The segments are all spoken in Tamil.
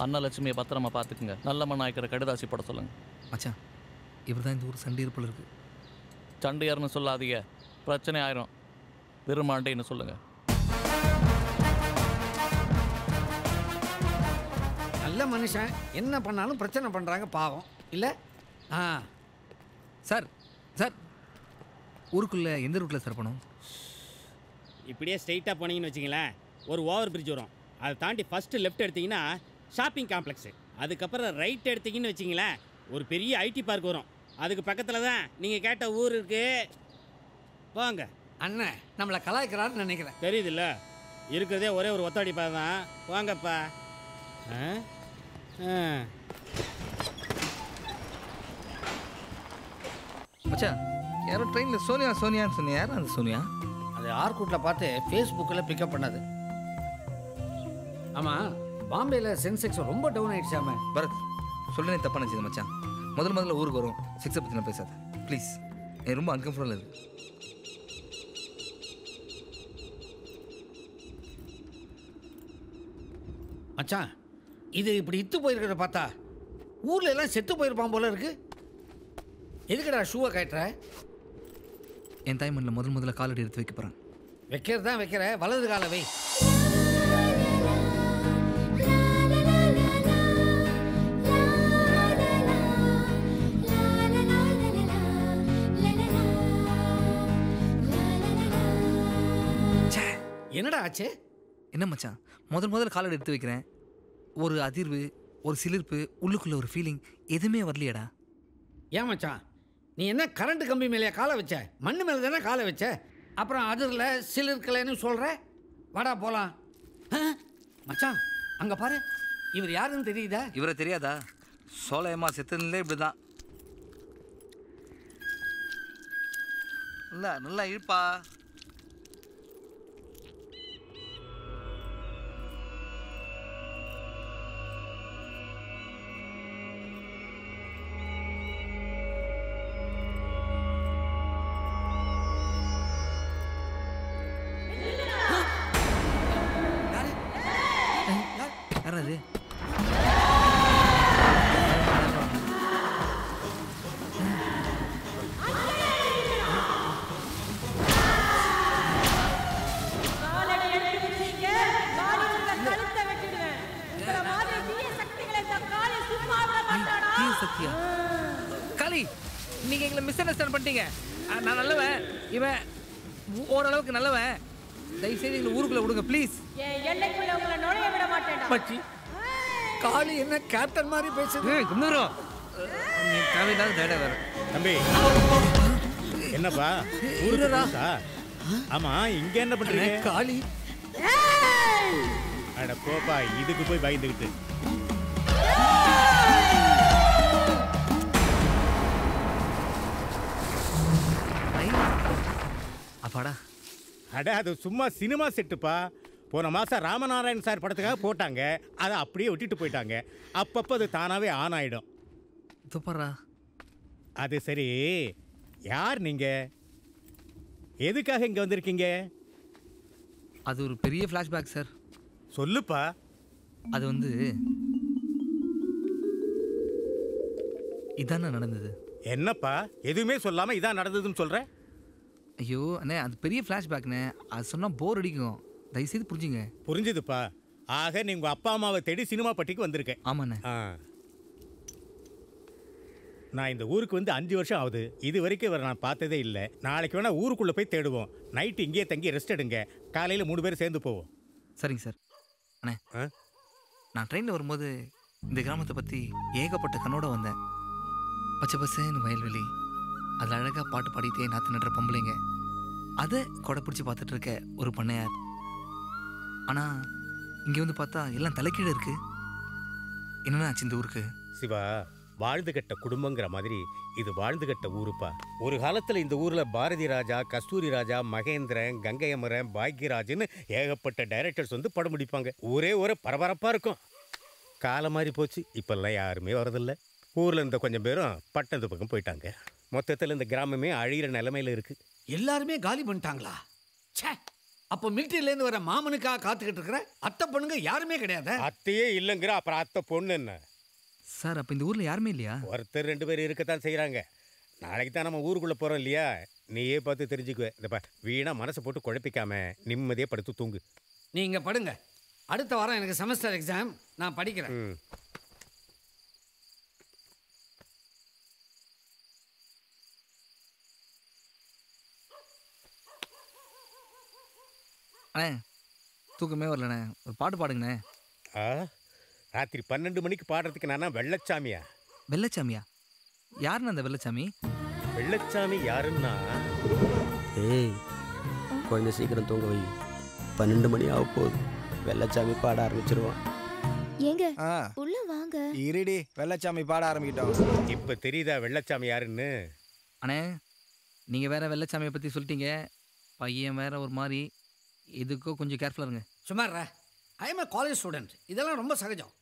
அன்னலட்சுமியை பத்திரமா பார்த்துக்குங்க நல்ல மண்ணாய்க்கிற கடுதாசி போட சொல்லுங்க மச்சான் இவர் தான் இந்த ஊர் சண்டை இருப்பில் இருக்கு சண்டையார்னு சொல்லாதீங்க பிரச்சனை ஆயிரும் பெருமாண்டேன்னு சொல்லுங்க நல்ல மனுஷன் என்ன பண்ணாலும் பிரச்சனை பண்ணுறாங்க பாவம் இல்லை ஆ சார் சார் ஊருக்குள்ளே எந்த ரூட்டில் சார் போனோம் இப்படியே ஸ்ட்ரைட்டாக போனீங்கன்னு வச்சிங்களேன் ஒரு ஓவர் பிரிட்ஜ் வரும் அதை தாண்டி ஃபஸ்ட்டு லெஃப்ட் எடுத்தீங்கன்னா ஷாப்பிங் காம்ப்ளெக்ஸு அதுக்கப்புறம் ரைட் எடுத்தீங்கன்னு வச்சிங்களேன் ஒரு பெரிய ஐடி பார்க் வரும் அதுக்கு பக்கத்தில் தான் நீங்கள் கேட்ட ஊர் இருக்கு வாங்க அண்ணன் நம்மளை கலாய்க்கிறாருன்னு நினைக்கிறேன் தெரியுதுல்ல இருக்கிறதே ஒரே ஒரு ஒத்தாடி பாதை தான் வாங்கப்பா ஆ ஆ மச்சான் யாரோ ட்ரெயினில் சோனியா சோனியான்னு சொன்னீங்க யார் அந்த சோனியா அது ஆர்கூட்டில் பார்த்து ஃபேஸ்புக்கில் பிக்கப் பண்ணது ஆமாம் பாம்பேயில் சென்செக்ஸ் ரொம்ப டவுன் ஆயிடுச்சாம பரத் சொல்ல நீ தப்பாக நினச்சது மச்சான் முதல்ல முதல்ல ஊருக்கு வரும் சிக்ஸை பற்றி நான் பேசாத ப்ளீஸ் எனக்கு ரொம்ப அன்கம்ஃபர்டபுள் இது மச்சான் இது இப்படி இத்து போயிருக்கிறத பார்த்தா ஊர்ல எல்லாம் செத்து போயிருப்பான் போல இருக்கு எதுக்குடா ஷூவை கட்டுற என் தாய்மண்ணில் முதல் முதல்ல காலடி எடுத்து வைக்க போகிறேன் வைக்கிறது தான் வைக்கிற வலது கால வை என்னடா ஆச்சு என்ன மச்சான் முதல் முதல்ல காலடி எடுத்து வைக்கிறேன் ஒரு அதிர்வு ஒரு சிலிர்ப்பு உள்ளுக்குள்ள ஒரு ஃபீலிங் எதுவுமே வரலையேடா ஏன் மச்சான் நீ என்ன கரண்ட் கம்பி மேலேயே காலை வச்ச மண்ணு மேலே தானே காலை வச்ச அப்புறம் அதிரில் சிலிருக்கலைன்னு சொல்கிற வாடா போகலாம் மச்சான் அங்கே பாரு இவர் யாருன்னு தெரியுதா இவரை தெரியாதா சோலையம்மா செத்துலேருந்தே இப்படி தான் இல்லை நல்லா இழுப்பா யார் அது காலடி எடுத்து வச்சீங்க, காலி உங்க கழுத்தை வெட்டிடுவேன். உங்களை மாதிரி தீய சக்திகளை இந்த காளி சும்மா விட மாட்டாடா. தீய சக்தியா காளி நீங்க எங்களை மிஸ் அண்டர்ஸ்டாண்ட் பண்ணிட்டீங்க அஹ், நான் நல்லவன் இவன் ஓ- ஓரளவுக்கு நல்லவன் தயவு செய்து எங்களை ஊருக்குள்ள விடுங்க ப்ளீஸ் என் எல்லைக்குள்ள உங்களை நுழைய விட மாட்டேன்டா. மச்சி காளி என்ன கேப்டன் மாதிரி பேசுது கும்பிடுறோம் நீ தேவையில்லாத தேட வேற தம்பி என்னப்பா ஊருக்கு புதுசா? ஆமா இங்க என்ன பண்றீங்க காளி அட போப்பா இதுக்கு போய் பயந்துகிட்டு அப்பாடா அட அது சும்மா சினிமா செட்டுப்பா போன மாசம் ராமநாராயண் சார் படத்துக்காக போட்டாங்க அதை அப்படியே விட்டுட்டு போயிட்டாங்க அப்பப்போ அது தானாவே ஆன் ஆயிடும் துப்பறா அது சரி யார் நீங்க எதுக்காக இங்க வந்திருக்கீங்க அது ஒரு பெரிய ஃப்ளாஷ்பேக் சார் சொல்லுப்பா அது வந்து இதானே நடந்தது என்னப்பா எதுவுமே சொல்லாம இதான் நடந்ததுன்னு சொல்ற ஐயோ அண்ணே அது பெரிய ஃப்ளாஷ்பேக்ண்ணே அது சொன்னால் போர் அடிக்கும் தயவுசெய்து புரிஞ்சுங்க புரிஞ்சுதுப்பா ஆக நீ உங்க அப்பா அம்மாவை தேடி சினிமா பட்டிக்கு வந்திருக்க ஆமாண்ணே ஆ நான் இந்த ஊருக்கு வந்து அஞ்சு வருஷம் ஆகுது இது வரைக்கும் இவரை நான் பார்த்ததே இல்லை நாளைக்கு வேணா ஊருக்குள்ள போய் தேடுவோம் நைட்டு இங்கேயே தங்கி ரெஸ்ட் எடுங்க காலையில் மூணு பேர் சேர்ந்து போவோம் சரிங்க சார் அண்ணே ஆ? நான் ட்ரெயினில் வரும்போது இந்த கிராமத்தை பற்றி ஏகப்பட்ட கண்ணோட வந்தேன் பச்சை பசேன்னு வயல்வெளி அதில் அழகாக பாட்டு பாடிட்டே நாற்று நடுற பொம்பளைங்க அதை கொடை பிடிச்சி பார்த்துட்டு இருக்க ஒரு பண்ணையார் ஆனால் இங்கே வந்து பார்த்தா எல்லாம் தலைக்கீழ இருக்கு என்னென்ன ஆச்சு இந்த ஊருக்கு சிவா வாழ்ந்து கட்ட குடும்பங்கிற மாதிரி இது வாழ்ந்து கட்ட ஊருப்பா ஒரு காலத்துல இந்த ஊர்ல பாரதி ராஜா கஸ்தூரி ராஜா மகேந்திரன் கங்கையமரன் பாக்யராஜ்னு ஏகப்பட்ட டைரக்டர்ஸ் வந்து படம் முடிப்பாங்க ஊரே ஒரு பரபரப்பா இருக்கும் காலம் மாறி போச்சு இப்பெல்லாம் யாருமே வரதில்ல ஊர்ல இருந்த கொஞ்சம் பேரும் பட்டணத்து பக்கம் போயிட்டாங்க மொத்தத்தில் இந்த கிராமமே அழியிற நிலைமையில இருக்கு எல்லாருமே காலி பண்ணிட்டாங்களா ச்சே அப்போ மிலிட்டரியிலேருந்து வர மாமனுக்காக காத்துக்கிட்டு இருக்கிற அத்தை பொண்ணுங்க யாருமே கிடையாது அத்தையே இல்லைங்கிற அப்புறம் அத்தை பொண்ணு என்ன சார் அப்போ இந்த ஊரில் யாருமே இல்லையா ஒருத்தர் ரெண்டு பேர் இருக்கத்தான் செய்கிறாங்க நாளைக்கு தான் நம்ம ஊருக்குள்ளே போகிறோம் இல்லையா நீயே பார்த்து தெரிஞ்சுக்குவ இந்த வீணா மனசை போட்டு குழப்பிக்காம நிம்மதியாக படுத்து தூங்கு நீங்கள் படுங்க அடுத்த வாரம் எனக்கு செமஸ்டர் எக்ஸாம் நான் படிக்கிறேன் ம் அண்ணே தூக்கமே வரலண்ணே ஒரு பாட்டு பாடுங்கண்ணே ஆ ராத்திரி பன்னெண்டு மணிக்கு பாடுறதுக்கு நானா வெள்ளச்சாமியா வெள்ளச்சாமியா யாருண்ணே அந்த வெள்ளச்சாமி வெள்ளச்சாமி யாருன்னா ஏய் குழந்தை சீக்கிரம் தூங்க வை பன்னெண்டு மணி ஆக போகுது வெள்ளச்சாமி பாட ஆரம்பிச்சிருவான் ஏங்க ஆ உள்ள வாங்க இருடி வெள்ளச்சாமி பாட ஆரம்பிக்கிட்டோம் இப்போ தெரியுதா வெள்ளச்சாமி யாருன்னு அண்ணே நீங்கள் வேற வெள்ளச்சாமியை பற்றி சொல்லிட்டீங்க பையன் வேற ஒரு மாதிரி இதுக்கும் கொஞ்சம் கேர்ஃபுல்லாக இருங்க சுமார் ஐ எம் காலேஜ் ஸ்டூடெண்ட் இதெல்லாம் ரொம்ப சகஜம்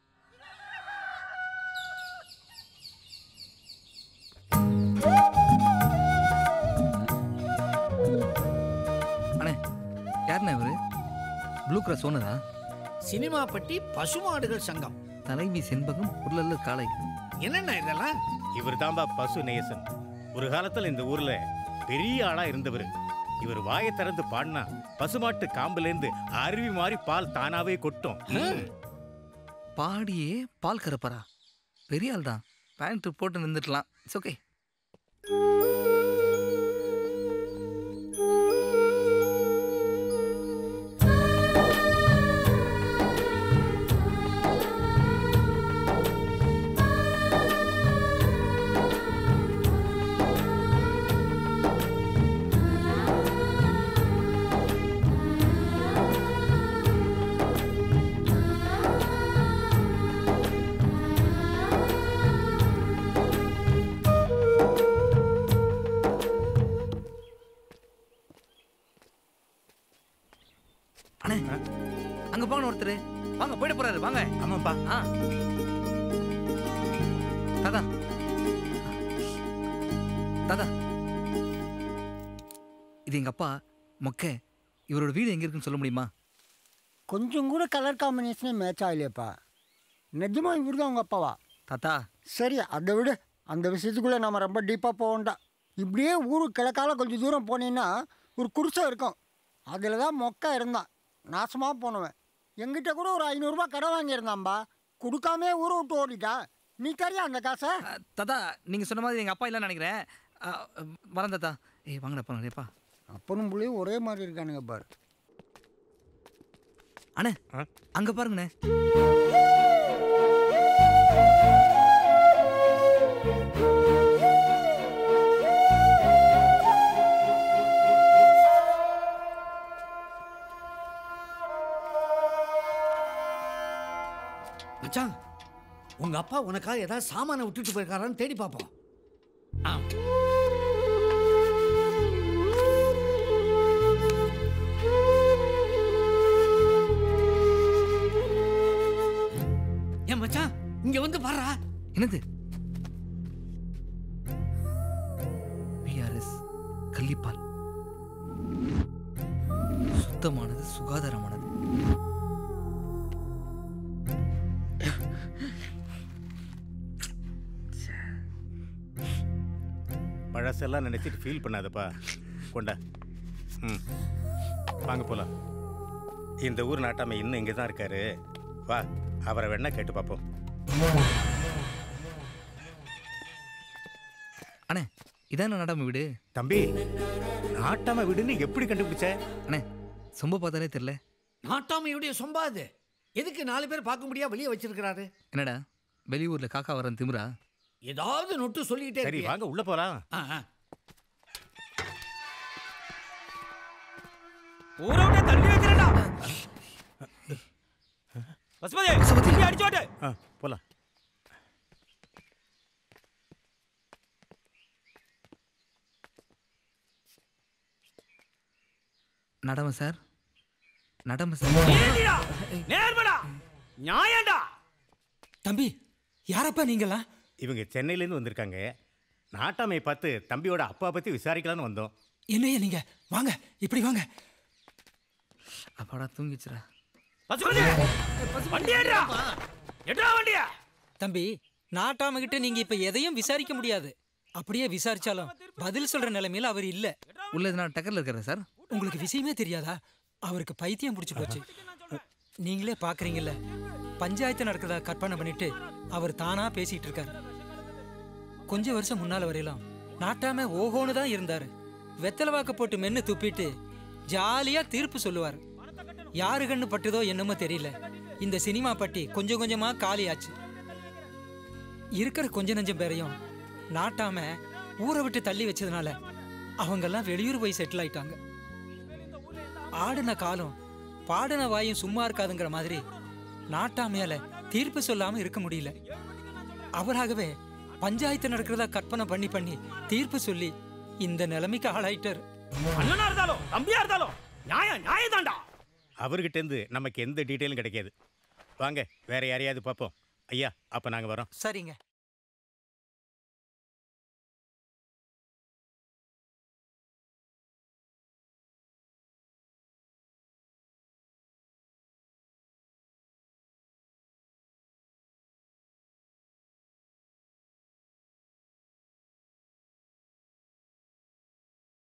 அண்ணே யாருண்ணே இவரு ப்ளூ கிராஸ் ஓனரா சினிமா பட்டி பசுமாடுகள் சங்கம் தலைவி செண்பகம் உருளல்ல காளை என்னென்ன இதெல்லாம் இவர் தான்பா பசு நேசன் ஒரு காலத்துல இந்த ஊர்ல பெரிய ஆளா இருந்தவர் இவர் வாயை திறந்து பாடினா பசுமாட்டு காம்புலேருந்து அருவி மாதிரி பால் தானாவே கொட்டும் பாடியே பால் கறப்பரா பெரிய ஆள் தான் பேண்ட் போட்டு நின்றுட்டலாம் இட்ஸ் ஓகே அண்ணே அங்க போங்க ஒருத்தர் வாங்க போயிட போறாரு வாங்க ஆமாப்பா ஆ தாதா தாதா இது எங்க அப்பா மொக்க இவரோட வீடு எங்க இருக்குன்னு சொல்ல முடியுமா கொஞ்சம் கூட கலர் காம்பினேஷனே மேட்ச் ஆகலையப்பா நிஜமா இவர் தான் உங்கள் அப்பாவா தாத்தா சரி அதை விடு அந்த விஷயத்துக்குள்ளே நம்ம ரொம்ப டீப்பாக போக வேண்டாம் இப்படியே ஊருக்கு கிழக்கால கொஞ்சம் தூரம் போனீங்கன்னா ஒரு குடிசை இருக்கும் அதில் தான் மொக்கா இருந்தான் நாசமாக போனவன் எங்கிட்ட கூட ஒரு ஐநூறுரூவா கடை வாங்கியிருந்தான்பா கொடுக்காமே ஊரை விட்டு ஓடிட்டா நீ தரியா அந்த காசை அ, தாத்தா நீங்க சொன்ன மாதிரி எங்க அப்பா இல்லைன்னு நினைக்கிறேன் அ, வரேன் தாத்தா ஏய் வாங்கடா போலாம் நிறையப்பா அப்பனும் புள்ளியும் ஒரே மாதிரி இருக்கானுங்க பாரு அண்ணே ஆ? அங்க பாருங்கண்ணே மச்சான் உங்க அப்பா உனக்காக ஏதாவது சாமானை விட்டுட்டு போயிருக்காரான்னு தேடி பார்ப்போம் ஆ ஏன் மச்சான் இங்க வந்து பாரா என்னது பிஆர்எஸ் கள்ளிப்பால் சுத்தமானது சுகாதாரமானது பழசெல்லாம் நினைச்சிட்டு ஃபீல் பண்ணாதப்பா கொண்டா ம் வாங்க போலாம் இந்த ஊர் நாட்டாம இன்னும் இங்கே தான் இருக்காரு வா அவரை வேணா கேட்டு பார்ப்போம் அண்ணே இதான் நடாம வீடு தம்பி நாட்டாம வீடுன்னு எப்படி கண்டுபிடிச்ச அண்ணே சொம்ப பார்த்தாலே தெரில நாட்டாமையுடைய சொம்பாது எதுக்கு நாலு பேர் பார்க்க முடியா வெளியே வச்சிருக்கிறாரு என்னடா வெளியூர்ல காக்கா வரன் திமிரா ஏதாவது நொட்டு சொல்லிக்கிட்டே சரி இருக்கியே. வாங்க உள்ள போலாம் ஆ, ஆ. ஊரை விட்டு தள்ளி வைக்கிறேன்டா பசுபதி இங்கே அடிச்சோட்டு ஆ போலாம் நடம சார் நடம சார் ஏண்டிடா நேர்மடா நியாயம்டா தம்பி யாரப்பா நீங்களா இவங்க சென்னையிலேருந்து வந்திருக்காங்க நாட்டாமையை பார்த்து தம்பியோட அப்பா பற்றி விசாரிக்கலான்னு வந்தோம் என்னையா நீங்க வாங்க இப்படி வாங்க அப்பாடா தூங்கிச்சுடா தம்பி நாட்டாம கிட்ட நீங்க இப்ப எதையும் விசாரிக்க முடியாது அப்படியே விசாரிச்சாலும் பதில் சொல்ற நிலைமையில அவர் இல்ல உள்ள எதுனா டக்கரில் இருக்கிறேன் சார் உங்களுக்கு விஷயமே தெரியாதா அவருக்கு பைத்தியம் பிடிச்சு போச்சு நீங்களே பாக்குறீங்கல்ல பஞ்சாயத்து நடக்கிறதா கற்பனை பண்ணிட்டு அவர் தானா பேசிட்டு இருக்காரு கொஞ்ச வருஷம் முன்னால வரையலாம் நாட்டாம ஓஹோன்னு தான் இருந்தாரு வெத்தலை வாக்க போட்டு மென்னு துப்பிட்டு ஜாலியா தீர்ப்பு சொல்லுவார் யாரு கண்ணு பட்டுதோ என்னமோ தெரியல இந்த சினிமா பட்டி கொஞ்சம் கொஞ்சமா காலியாச்சு இருக்கிற கொஞ்ச நஞ்சம் பேரையும் நாட்டாம ஊரை விட்டு தள்ளி வச்சதுனால அவங்கெல்லாம் வெளியூர் போய் செட்டில் ஆயிட்டாங்க ஆடின காலம் பாடின வாயும் சும்மா இருக்காதுங்கிற மாதிரி நாட்டாமையால தீர்ப்பு சொல்லாம இருக்க முடியல அவராகவே பஞ்சாயத்து நடக்கிறதா கற்பனை பண்ணி பண்ணி தீர்ப்பு சொல்லி இந்த நிலைமைக்கு ஆளாயிட்டாரு அண்ணனா இருந்தாலும் தம்பியா இருந்தாலும் நியாயம் நியாயம் தாண்டா அவர்கிட்ட இருந்து நமக்கு எந்த டீட்டெயிலும் கிடைக்காது வாங்க வேற யாரையாவது பார்ப்போம் ஐயா அப்ப நாங்க வரோம் சரிங்க